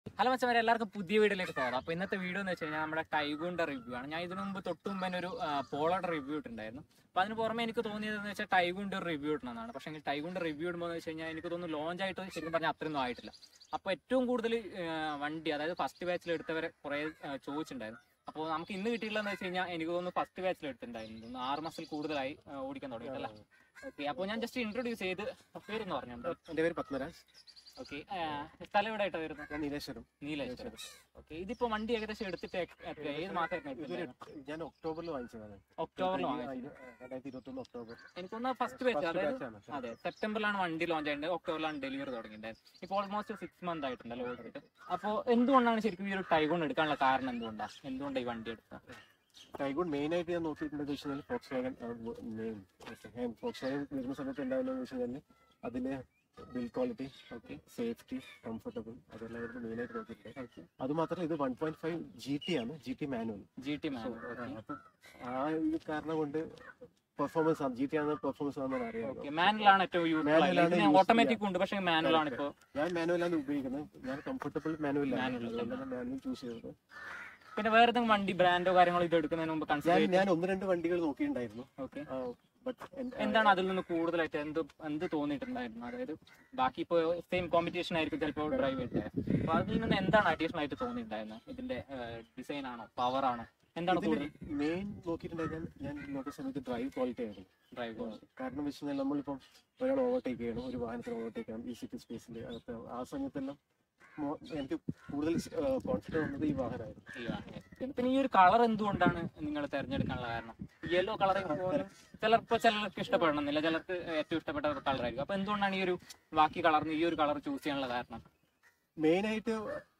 Hello മച്ചമാരെ എല്ലാവർക്കും പുതിയ വീഡിയോയിലേക്ക് സ്വാഗതം അപ്പോൾ ഇന്നത്തെ വീഡിയോ എന്ന് വെച്ച് കഴിഞ്ഞാൽ നമ്മുടെ ടൈഗോന്റെ റിവ്യൂ ആണ് ഞാൻ ഇതിനു മുമ്പ് തൊട്ട് മുമ്പ് തന്നെ ഒരു പോളോയുടെ റിവ്യൂ ഇട്ടുണ്ടായിരുന്നു അപ്പോൾ അതിന് പുറമെ എനിക്ക് തോന്നിയത് എന്ന് വെച്ചാൽ ടൈഗോന്റെ ഒരു റിവ്യൂ ഇടണമെന്നാണ് പക്ഷേ ടൈഗോന്റെ റിവ്യൂ ഇടുമ്പോൾ എന്ന് വെച്ച് കഴിഞ്ഞാൽ എനിക്ക് തോന്നുന്നു ലോഞ്ച് ആയിട്ട് ശരിക്കും പറഞ്ഞാൽ അത്രയൊന്നും ആയിട്ടില്ല അപ്പോൾ ഏറ്റവും കൂടുതൽ വണ്ടി അതായത് ഫസ്റ്റ് ബാച്ചിൽ എടുത്തവരെ കുറേ ആ, ചോദിച്ചിട്ടുണ്ടായിരുന്നു അപ്പോൾ നമുക്ക് ഇന്ന് കിട്ടിയില്ലെന്ന് വെച്ച് കഴിഞ്ഞാൽ എനിക്ക് തോന്നുന്നു ഫസ്റ്റ് ബാച്ചിൽ എടുത്തിട്ടുണ്ടായിരുന്നു തോന്നുന്നു ആറ് മാസത്തിൽ കൂടുതലായി ആ, ഓടിക്കാൻ തുടങ്ങിയിട്ടല്ല ഓക്കെ അപ്പോൾ ഞാൻ ജസ്റ്റ് ഇൻട്രൊഡ്യൂസ് ചെയ്ത് പേരൊന്ന് പറഞ്ഞിട്ടുണ്ട് എന്റെ പേര് പത്മരാജ് ഓക്കെ സ്ഥലം എവിടെ ആയിട്ടാണ് വരുന്നത് ഞാൻ നീലേശ്വരം നീലേശ്വരം ഓക്കെ ഇതിപ്പോ വണ്ടി ഏകദേശം എടുത്തിട്ട് എ- എത്ര- ഏത് മാസമായിരുന്നു ഇതൊരു എടുത്തിട്ടുണ്ടായിരുന്നത്? ഞാൻ ഒക്ടോബറിൽ വാങ്ങിച്ചതാണ് ഒക്ടോബറിൽ ഈ- വാങ്ങിച്ചത് ഇത് രണ്ടായിരത്തി ഇരുപത്തി ഒന്ന് ഒക്ടോബർ എനിക്കൊന്ന് ഫസ്റ്റ് ബാച്ച് ഫസ്റ്റ് അതായത് ബാച്ചാണ് അതെ സെപ്റ്റംബറിലാണ് വണ്ടി ലോഞ്ച് ആയിട്ടുണ്ട് ഒക്ടോബറിലാണ് ഡെലിവറി തുടങ്ങിയിട്ടുണ്ടായത് ഇപ്പോൾ ഓൾമോസ്റ്റ് സിക്സ് മന്ത് ആയിട്ടുണ്ടല്ലോ ഓടിയിട്ട് അപ്പോൾ എന്തുകൊണ്ടാണ് ശരിക്കും ഈ ഒരു ടൈഗോൺ എടുക്കാനുള്ള കാരണം എന്തുകൊണ്ടാണ് എന്തുകൊണ്ടാണ് ഈ വണ്ടി എടുത്തത് ടൈഗോൺ മെയിൻ ആയിട്ട് ഞാൻ നോക്കിയിട്ടുണ്ടെന്ന് വെച്ച് കഴിഞ്ഞാൽ Volkswagen main Volkswagen വരുന്ന സമയത്ത് എന്താണെന്ന് വെച്ച് കഴിഞ്ഞാൽ അതിന് build quality okay safety comfortable അതെല്ലാമായിരുന്നു മെയിൻ ആയിട്ട് നോക്കിയിട്ടുണ്ട് അത് മാത്രമല്ല ഇത് one point five G T ആണ് G T manual G T മാൻ അപ്പം ആ ഒരു കാരണം കൊണ്ട് പെർഫോമൻസ് ആണ് ജി ടി ആണ് പെർഫോമൻസ് ആണെന്ന് അറിയാം ഓക്കെ മാനുവലാണ് ഏറ്റവും Manual ആണ് യൂസ് use ഓട്ടോമാറ്റിക് ഉണ്ട് പക്ഷേ മാനുവലാണ് ഇപ്പോൾ ഞാൻ മാനുവലാണ് ഉപയോഗിക്കുന്നത് ഞാൻ കംഫർട്ടബിൾ മാനുവലാണ് Manual അതുകൊണ്ടാണ് മാനുവൽ ചൂസ് ചെയ്തത് പിന്നെ വേറെ ഏതെങ്കിലും വണ്ടി ബ്രാൻഡോ കാര്യങ്ങളോ ഇത് എടുക്കുന്നതിന് മുമ്പ് ഞാൻ കൺസിഡർ ഞാൻ ഒന്ന് രണ്ട് വണ്ടികൾ നോക്കിയിട്ടുണ്ടായിരുന്നു ഓക്കെ ബട്ട് എന്താണ് അതിൽ നിന്ന് കൂടുതലായിട്ട് എന്ത് എന്ത് തോന്നിയിട്ടുണ്ടായിരുന്നു അതായത് ബാക്കി ഇപ്പോൾ സെയിം കോമ്പറ്റീഷൻ ആയിരിക്കും ചിലപ്പോൾ ഡ്രൈവ് ചെയ്തത് അപ്പൊ അതിൽ നിന്ന് എന്താണ് അഡീഷണൽ ആയിട്ട് തോന്നിയിട്ടുണ്ടായിരുന്നത് ഇതിന്റെ ഡിസൈൻ ആണോ പവർ ആണോ എന്താണ് കൂടുതൽ മെയിൻ നോക്കിയിട്ടുണ്ടായിരുന്ന ഞാൻ നോക്കിയ സമയത്ത് ഡ്രൈവ് ക്വാളിറ്റി ആയിരുന്നു ഡ്രൈവ് കാരണം വെച്ച് കഴിഞ്ഞാൽ നമ്മളിപ്പം ഒരാൾ ഓവർടേക്ക് ചെയ്യണം ഒരു വാഹനത്തിന് ഓവർടേക്ക് ചെയ്യണം ഈ സിറ്റി സ്പേസിൽ അകത്ത് ആ സമയത്തെല്ലാം മോ- എനിക്ക് കൂടുതൽ കോൺഫിഡൻസ് വന്നത് ഈ വാഹനമായിരുന്നു പിന്നെ ഈ ഒരു കളർ എന്തുകൊണ്ടാണ് നിങ്ങൾ തിരഞ്ഞെടുക്കാനുള്ള കാരണം യെല്ലോ കളർ പോലും ചിലപ്പോൾ ചിലർക്ക് ഇഷ്ടപ്പെടണമെന്നില്ല ചിലർക്ക് ഏറ്റവും ഇഷ്ടപ്പെട്ട കളർ ആയിരിക്കും അപ്പൊ എന്തുകൊണ്ടാണ് ഈ ഒരു ബാക്കി കളറിന് ഈ ഒരു കളർ ചൂസ് ചെയ്യാനുള്ള കാരണം മെയിൻ ആയിട്ട്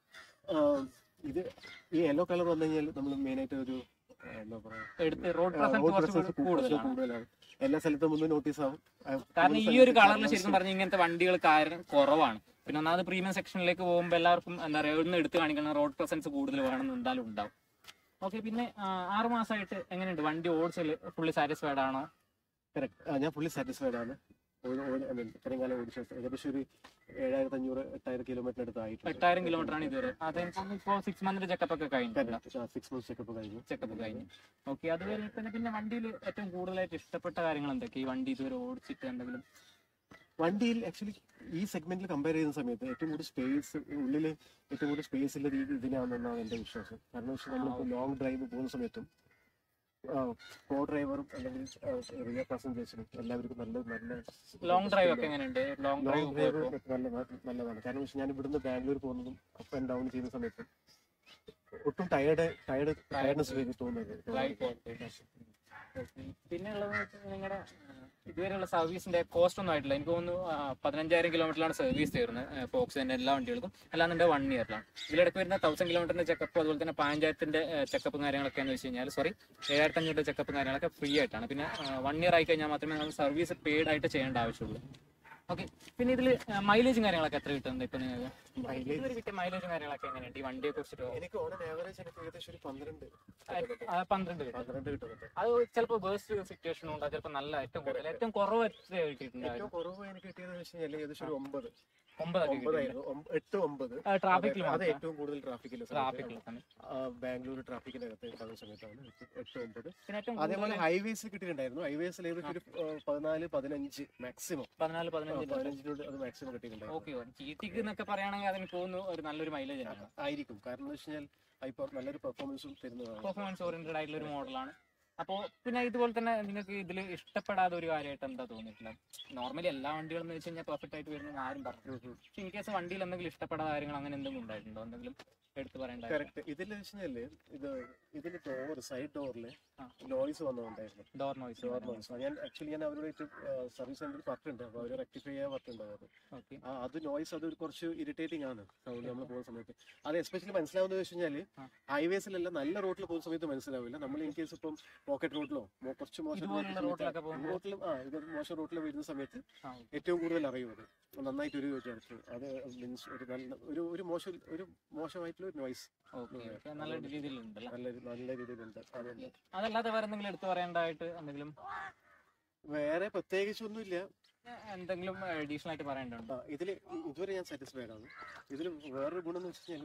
ആ, ഇത് ഈ യെല്ലോ കളർ വന്നു കഴിഞ്ഞാൽ നമ്മൾ മെയിൻ ആയിട്ട് ഒരു ആ, എന്താ പറയാ എടുത്ത് റോഡ് ആ, പ്രസൻസ് road കുറച്ച് presence കുറച്ച് കൂടുതലാണ് കൂടുതലാണ് എല്ലാ സ്ഥലത്തും ഒന്ന് നോട്ടീസ് ആവും ആ, കാരണം ഈ കൂടുതൽ ഒരു കളറിൽ സ്ഥലത്ത് ശരിക്കും പറഞ്ഞ ഇങ്ങനത്തെ വണ്ടികൾ കാരണം കുറവാണ് പിന്നെ ഒന്നാമത് പ്രീമിയം സെക്ഷനിലേക്ക് പോകുമ്പോൾ എല്ലാവർക്കും എന്താ പറയുക ഒന്ന് എടുത്ത് കാണിക്കണം റോഡ് പ്രസൻസ് കൂടുതൽ വേണമെന്ന് എന്തായാലും ഉണ്ടാവും ഓക്കെ പിന്നെ ആ, ആറ് മാസമായിട്ട് എങ്ങനെയുണ്ട് വണ്ടി ഓടിച്ചതിൽ ഫുള്ളി സാറ്റിസ്ഫൈഡ് ആണോ Correct. ആ, ഞാൻ ഫുള്ളി സാറ്റിസ്ഫൈഡ് ആണ് ഒരു- ഒരു- I mean, ഇത്രയും കാലം ഓടിച്ച ഏകദേശം ഒരു ഏഴായിരത്തി അഞ്ഞൂറ് എട്ടായിരം കിലോമീറ്റർ അടുത്ത് ആയിട്ടുണ്ട് എട്ടായിരം കിലോമീറ്റർ ആണ് ഇതുവരെ അതെനിക്ക് ഇപ്പോൾ സിക്സ് മന്തിന്റെ ചെക്കപ്പ് ഒക്കെ കഴിഞ്ഞു സിക്സ് മന്ത്സ് ചെക്കപ്പ് കഴിഞ്ഞു ചെക്കപ്പ് കഴിഞ്ഞു ഓക്കെ അത് കഴിഞ്ഞ് തന്നെ പിന്നെ വണ്ടിയിൽ ഏറ്റവും കൂടുതലായിട്ട് ഇഷ്ടപ്പെട്ട കാര്യങ്ങൾ എന്തൊക്കെ ഈ വണ്ടി ഇതുവരെ ഓടിച്ചിട്ട് എന്തെങ്കിലും വണ്ടിയിൽ ആക്ച്വലി ഈ സെഗ്മെന്റിൽ കമ്പയർ ചെയ്യുന്ന സമയത്ത് ഏറ്റവും കൂടുതൽ സ്പേസ് ഉള്ളിൽ ഏറ്റവും കൂടുതൽ സ്പേസ് ഉള്ള രീതി ഇതിനാണെന്നാണ് എന്റെ വിശ്വാസം കാരണം വെച്ചാൽ നമ്മളിപ്പോൾ ലോങ് ഡ്രൈവ് പോകുന്ന സമയത്തും കോ ഡ്രൈവറും അല്ലെങ്കിൽ റിയർ പാസഞ്ചേഴ്സിനും എല്ലാവർക്കും നല്ല നല്ല ലോങ് ഡ്രൈവ് ഒക്കെ എങ്ങനെയുണ്ട് ലോങ് ഡ്രൈവ് ലോങ് ഡ്രൈവ് നല്ല നല്ലതാണ് കാരണം വെച്ചാൽ ഞാൻ ഇവിടുന്ന് ബാംഗ്ലൂർ പോകുന്നതും അപ്പ് ആൻഡ് ഡൗൺ ചെയ്യുന്ന സമയത്ത് ഒട്ടും ടയർഡ് ടയർഡ് ടയർഡ്നെസ് ഫീൽ തോന്നുന്നത് പിന്നെ ഉള്ളത് നിങ്ങളുടെ ഇതുവരെയുള്ള സർവീസിന്റെ കോസ്റ്റ് ഒന്നും ആയിട്ടില്ല എനിക്ക് തോന്നുന്നു ആ, പതിനഞ്ചായിരം കിലോമീറ്ററിലാണ് സർവീസ് തീർന്നത് ഫോക്സിന്റെ എല്ലാ വണ്ടികൾക്കും അല്ലാന്നുണ്ട് വൺ ഇയറിലാണ് ഇതിലിടയ്ക്ക് വരുന്ന തൗസൻഡ് കിലോമീറ്ററിന്റെ ചെക്കപ്പ് അതുപോലെ തന്നെ പതിനഞ്ചായിരത്തിന്റെ ചെക്കപ്പും കാര്യങ്ങളൊക്കെ എന്ന് വെച്ച് കഴിഞ്ഞാൽ സോറി ഏഴായിരത്തി അഞ്ഞൂറ് ചെക്കപ്പും കാര്യങ്ങളൊക്കെ ഫ്രീ ആയിട്ടാണ് പിന്നെ വൺ ഇയർ ആയി കഴിഞ്ഞാൽ മാത്രമേ നമ്മൾ സർവീസ് പെയ്ഡ് ആയിട്ട് ചെയ്യേണ്ട ആവശ്യമുള്ളൂ ഓക്കെ പിന്നെ ഇതിൽ മൈലേജും കാര്യങ്ങളൊക്കെ എത്ര കിട്ടുന്നുണ്ട് ഇപ്പൊ നിങ്ങൾക്ക് മൈലേജ് ഇതുവരെ കിട്ടിയ മൈലേജും കാര്യങ്ങളൊക്കെ എങ്ങനെയുണ്ട് ഈ വണ്ടിയെ കുറിച്ചിട്ട് എനിക്ക് ഓൺ ആവറേജ് എനിക്ക് ഏകദേശം ഒരു പന്ത്രണ്ട് പന്ത്രണ്ട് കിട്ടും പന്ത്രണ്ട് കിട്ടുന്നുണ്ട് അത് ചിലപ്പോൾ ബേസ്റ്റ് സിറ്റുവേഷൻ ഉണ്ട് ചിലപ്പോൾ നല്ല ഏറ്റവും കൂടുതൽ ഏറ്റവും കുറവ് എത്ര കിട്ടിയിട്ടുണ്ടായിരുന്നു ഏറ്റവും കുറവ് എനിക്ക് കിട്ടിയതെന്ന് വെച്ച് കഴിഞ്ഞാൽ ഏകദേശം ഒരു ഒമ്പത് ഒമ്പതൊക്കെ കിട്ടിയിട്ടുണ്ട് ഒമ്പതായിരുന്നു ഒമ്പ- എട്ട് ഒമ്പത് ട്രാഫിക്കിൽ അത് ഏറ്റവും കൂടുതൽ ട്രാഫിക്കില്ല ട്രാഫിക്കിൽ തന്നെ ബാംഗ്ലൂർ ട്രാഫിക്കിനകത്ത് ഉണ്ടാകുന്ന സമയത്താണ് എട്ട് എട്ട് ഒമ്പത് പിന്നെ ഏറ്റവും അതേപോലെ ഹൈവേസിൽ കിട്ടിയിട്ടുണ്ടായിരുന്നു ഹൈവേസിൽ ഏകദേശം ഒരു ആ, പതിനാല് പതിനഞ്ച് മാക്സിമം പതിനാല് പതിനഞ്ച് പതിനഞ്ചിനോട് അത് മാക്സിമം കിട്ടിയിട്ടുണ്ടായിരുന്നു ഓക്കെ ജി ടിക്ക് എന്നൊക്കെ പറയുകയാണെങ്കിൽ അതിന് തോന്നുന്നു ഒരു നല്ലൊരു മൈലേജ് തന്നെയാണ് ആയിരിക്കും കാരണം എന്ന് വെച്ച് കഴിഞ്ഞാൽ ഇപ്പൊ നല്ലൊരു പെർഫോമൻസും തരുന്നതാണ് പെർഫോമൻസ് ഓറിയന്റഡ് ആയിട്ടുള്ള ഒരു മോഡലാണ് അപ്പോൾ പിന്നെ ഇതുപോലെ തന്നെ നിങ്ങൾക്ക് ഇതിൽ ഇഷ്ടപ്പെടാത്ത ഒരു കാര്യമായിട്ട് എന്താ തോന്നിയിട്ടുള്ളത് നോർമലി എല്ലാ വണ്ടികളും എന്ന് വെച്ച് കഴിഞ്ഞാൽ പെർഫെക്റ്റ് ആയിട്ട് വരുന്ന ആരും പറഞ്ഞു പക്ഷെ ഇൻ കേസ് വണ്ടിയിൽ എന്തെങ്കിലും ഇഷ്ടപ്പെടാത്ത കാര്യങ്ങൾ അങ്ങനെ എന്തെങ്കിലും ഉണ്ടായിട്ടുണ്ടോ എന്തെങ്കിലും എടുത്തു പറയേണ്ട കറക്റ്റ് ഇതിൽ വെച്ച് കഴിഞ്ഞാല് ഇത് ഇതിന്റെ ഡോർ സൈഡ് ഡോറിൽ ആ. നോയ്സ് വന്നിട്ടുണ്ടായിരുന്നു ഡോർ നോയ്സ് ഡോർ നോയ്സ് ഞാൻ ആക്ച്വലി ഞാൻ അവരോട് സർവീസ് സെന്ററിൽ പറഞ്ഞിട്ടുണ്ട് അപ്പോൾ അവർ റെക്ടിഫൈ ചെയ്യാൻ പറഞ്ഞിട്ടുണ്ട് അത് ഓക്കെ ആ അത് നോയ്സ് അത് കുറച്ച് ഇറിറ്റേറ്റിംഗ് ആണ് സൗണ്ട് നമ്മൾ പോകുന്ന സമയത്ത് അത് എസ്പെഷ്യലി മനസ്സിലാവുന്നത് വെച്ച് കഴിഞ്ഞാൽ ആ. ഹൈവേസിലല്ല നല്ല റോട്ടിൽ പോകുന്ന സമയത്ത് മനസ്സിലാവില്ല നമ്മൾ ഇൻ കേസ് ഇപ്പം പോക്കറ്റ് റോഡിലോ കുറച്ച് മോശം ഇതുപോലുള്ള റോഡിലൊക്കെ പോകുമ്പോൾ റോട്ടിലും ആ ഇത് മോശം റോട്ടിൽ വരുന്ന സമയത്ത് ആ, ഏറ്റവും കൂടുതൽ അറിയും അത് നന്നായിട്ട് ഒരു അടുത്ത് അത് മീൻസ് ഒരു നല്ല ഒരു ഒരു മോശം ഒരു മോശമായിട്ടുള്ള ഒരു നോയ്സ് ഓക്കെ ഓക്കെ നല്ല രീതിയിലുണ്ടല്ലോ നല്ല നല്ല രീതിയിലുണ്ട് അതുകൊണ്ട് അതല്ലാതെ വേറെ എന്തെങ്കിലും എടുത്തു പറയേണ്ടതായിട്ട് എന്തെങ്കിലും വേറെ പ്രത്യേകിച്ചൊന്നുമില്ല എന്തെങ്കിലും അഡീഷണൽ ആയിട്ട് പറയേണ്ടതുണ്ടോ ആ, ഇതില് ഇ- ഇതുവരെ ഞാൻ സാറ്റിസ്ഫൈഡ് ആണ് ഇതിൽ വേറൊരു ഗുണം എന്ന് വെച്ച് കഴിഞ്ഞാൽ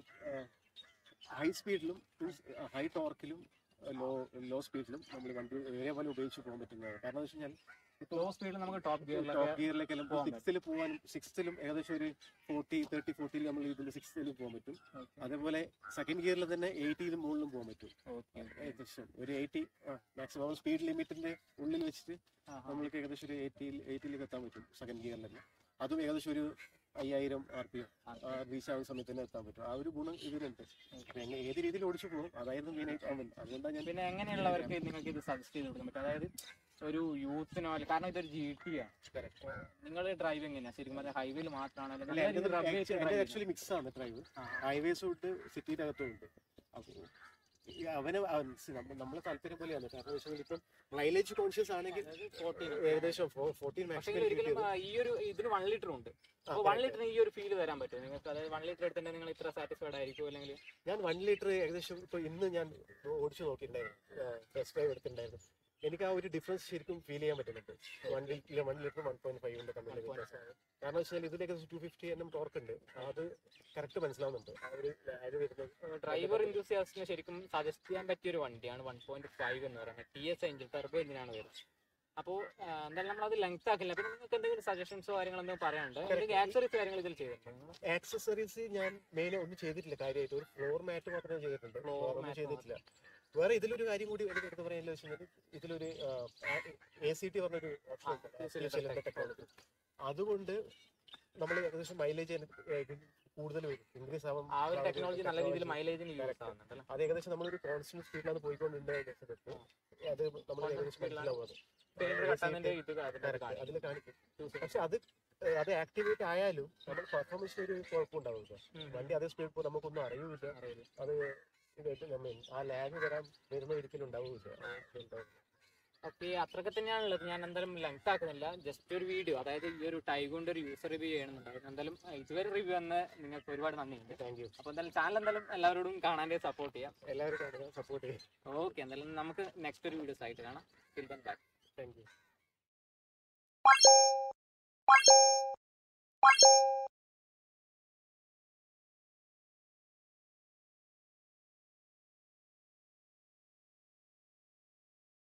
ഹൈ സ്പീഡിലും ഹൈ ടോർക്കിലും ലോ ലോ സ്പീഡിലും നമ്മൾ വണ്ടി ഒരേപോലെ ഉപയോഗിച്ച് പോകാൻ പറ്റുന്നതാണ് കാരണം എന്ന് വെച്ച് കഴിഞ്ഞാൽ ലോ സ്പീഡിൽ നമുക്ക് ടോപ്പ് ഗിയറിലൊക്കെ ടോപ്പ് ഗിയറിലേക്കെല്ലാം പോകാൻ സിക്സ്തിൽ പോകാനും സിക്സ്തിലും ഏകദേശം ഒരു ഫോർട്ടി തേർട്ടി ഫോർട്ടിയിൽ നമ്മൾ ഇതിൽ സിക്സ്തിൽ പോകാൻ പറ്റും അതേപോലെ സെക്കൻഡ് ഗിയറിൽ തന്നെ എയ്റ്റിയിലും മുകളിലും പോകാൻ പറ്റും ഓക്കെ ഏകദേശം ഒരു എയ്റ്റി മാക്സിമം സ്പീഡ് ലിമിറ്റിന്റെ ഉള്ളിൽ വെച്ചിട്ട് നമ്മൾക്ക് ഏകദേശം ഒരു എയ്റ്റിയിൽ എയ്റ്റിലേക്ക് എത്താൻ പറ്റും സെക്കൻഡ് ഗിയറിൽ തന്നെ അതും ഏകദേശം ഒരു അയ്യായിരം ആർ പി എം റീച്ച് ആവുന്ന സമയത്ത് തന്നെ എത്താൻ പറ്റും ആ ഒരു ഗുണം ഇതിനുണ്ട് അപ്പൊ എങ്ങനെ ഏത് രീതിയിൽ ഓടിച്ചു പോകും അതായിരുന്നു മെയിൻ ആയിട്ട് ആവുന്നത് അതുകൊണ്ടാണ് ഞാൻ പിന്നെ എങ്ങനെയുള്ളവർക്ക് നിങ്ങൾക്ക് ഇത് സജസ്റ്റ് ചെയ്ത് കൊടുക്കാൻ പറ്റും അതായത് ഒരു യൂത്തിനോ അല്ല കാരണം ഇതൊരു ജി ടി ആണ് നിങ്ങൾ ഡ്രൈവ് എങ്ങനെയാ ശരിക്കും പറഞ്ഞാൽ ഹൈവേയിൽ മാത്രമാണോ എന്റെ ആക്ച്വലി മിക്സ് ആണ് ഡ്രൈവ് ഹൈവേസ് തൊട്ട് സിറ്റിയുടെ അകത്തും ഉണ്ട് അപ്പൊ ഈ അവന് അവൻ- see, നമ്മ- നമ്മളെ താല്പര്യം പോലെയാണ് കാരണം എന്ന് വെച്ചാൽ ഇപ്പം മൈലേജ് കോൺഷ്യസ് ആണെങ്കിൽ ഏകദേശം ഫോർട്ടീൻ പക്ഷേ മാക്സിമം ഒരിക്കലും ആ, ഈ ഒരു ഇതിന് വൺ ലിറ്റർ ഉണ്ട് അപ്പോൾ വൺ ലിറ്ററിന് ഈ ഒരു ഫീൽ തരാൻ പറ്റും നിങ്ങൾക്ക് അതായത് വൺ ലിറ്റർ എടുത്തിട്ടുണ്ടെങ്കിൽ നിങ്ങൾ ഇത്ര സാറ്റിസ്ഫൈഡ് ആയിരിക്കും അല്ലെങ്കിൽ ഞാൻ വൺ ലിറ്റർ ഏകദേശം ഇപ്പൊ ഇന്ന് ഞാൻ ഓടിച്ചു നോക്കിയിട്ടുണ്ടായിരുന്നു ടെസ്റ്റ് ഡ്രൈവ് എടുത്തിട്ടുണ്ടായിരുന്നു എനിക്ക് ആ ഒരു ഡിഫറൻസ് ശരിക്കും ഫീൽ ചെയ്യാൻ പറ്റുന്നുണ്ട് one litre one litre one point ഫൈവിന്റെ തമ്മിൽ വ്യത്യാസം കാരണം വെച്ചാൽ ഇതിലേക്ക് ടു ഫിഫ്റ്റി എണ്ണം ടോർക്ക് ഉണ്ട് അത് കറക്റ്റ് മനസ്സിലാവുന്നുണ്ട് ആ ഒരു വാല്യൂ വരുന്നത് ഡ്രൈവർ ഇൻഡ്യൂസിയാസ്റ്റിന് ശരിക്കും സജസ്റ്റ് ചെയ്യാൻ പറ്റിയ ഒരു വണ്ടിയാണ് വൺ പോയിന്റ് ഫൈവ് എന്ന് പറയുന്നത് ടി എസ് എഞ്ചിൻ ടെർബോ എഞ്ചിനാണ് വരുന്നത് അപ്പോൾ എന്തായാലും നമ്മൾ അത് ലെങ്ത് ആക്കില്ല പിന്നെ നിങ്ങൾക്ക് എന്തെങ്കിലും സജഷൻസോ കാര്യങ്ങളൊന്നും പറയാനുണ്ട് എന്തെങ്കിലും ആക്സറീസ് കാര്യങ്ങൾ ഇതിൽ ചെയ്തിട്ടുണ്ടോ ആക്സസറീസ് ഞാൻ മെയിൻ ഒന്നും ചെയ്തിട്ടില്ല കാര്യമായിട്ട് ഒരു ഫ്ലോർ മാറ്റ് മാത്രമേ ചെയ്തിട്ടുണ്ട് Floor Floor ഒന്നും mat ചെയ്തിട്ടില്ല വേറെ ഇതിലൊരു കാര്യം കൂടി എനിക്ക് എടുത്ത് പറയാനുള്ള വെച്ചാൽ ഇതിലൊരു എ സി ടി പറഞ്ഞൊരു ടെക്നോളജി അതുകൊണ്ട് നമ്മൾ ഏകദേശം മൈലേജ് കൂടുതൽ വരും ഇൻക്രീസ് ആവാൻ ആ ഒരു ടെക്നോളജി നല്ല രീതിയിൽ മൈലേജിന് യൂസ് ആവുന്നുണ്ട് അല്ലേ അത് ഏകദേശം നമ്മളൊരു കോൺസ്റ്റന്റ് സ്പീഡിലാണ് പോയിക്കൊണ്ടിരുന്നത് അത് നമ്മൾ ഏകദേശം മനസ്സിലാവും അത് സിലിണ്ടർ കട്ടാതിന്റെ ഇത് അതിന്റെ കാണിക്കും അതിൽ കാണിക്കും പക്ഷെ അത് ഏഹ്, അത് ആക്ടിവേറ്റ് ആയാലും നമ്മൾ പെർഫോമൻസിന് ഒരു കുഴപ്പമുണ്ടാവില്ല ഉം. വണ്ടി അതേ സ്പീഡ് പോകും നമുക്കൊന്നും അറിയില്ല അറിയില്ല അത് ഇതായിട്ട് നമ്മൾ ആ ലാഗ് വരാൻ വരുന്ന ഒരിക്കലും ഉണ്ടാവില്ല ഓക്കെ അത്രയൊക്കെ തന്നെയാണുള്ളത് ഞാൻ എന്തായാലും ലെങ്ത് ആക്കുന്നില്ല ജസ്റ്റ് ഒരു വീഡിയോ അതായത് ഈ ഒരു ടൈഗോണ്ട് ഒരു യൂസർ റിവ്യൂ ചെയ്യണമെന്നുണ്ടായിരുന്നു എന്തായാലും അഹ് ഇതുവരെ റിവ്യൂ വന്ന് നിങ്ങൾക്ക് ഒരുപാട് നന്ദിയുണ്ട് താങ്ക് യു അപ്പോൾ എന്തായാലും ചാനൽ എന്തായാലും എല്ലാവരോടും കാണാൻ സപ്പോർട്ട് ചെയ്യാം എല്ലാവരും കാണുക സപ്പോർട്ട് ചെയ്യും ഓക്കെ എന്തായാലും നമുക്ക് നെക്സ്റ്റ് ഒരു വീഡിയോസ് ആയിട്ട് കാണാം ബൈ താങ്ക് യു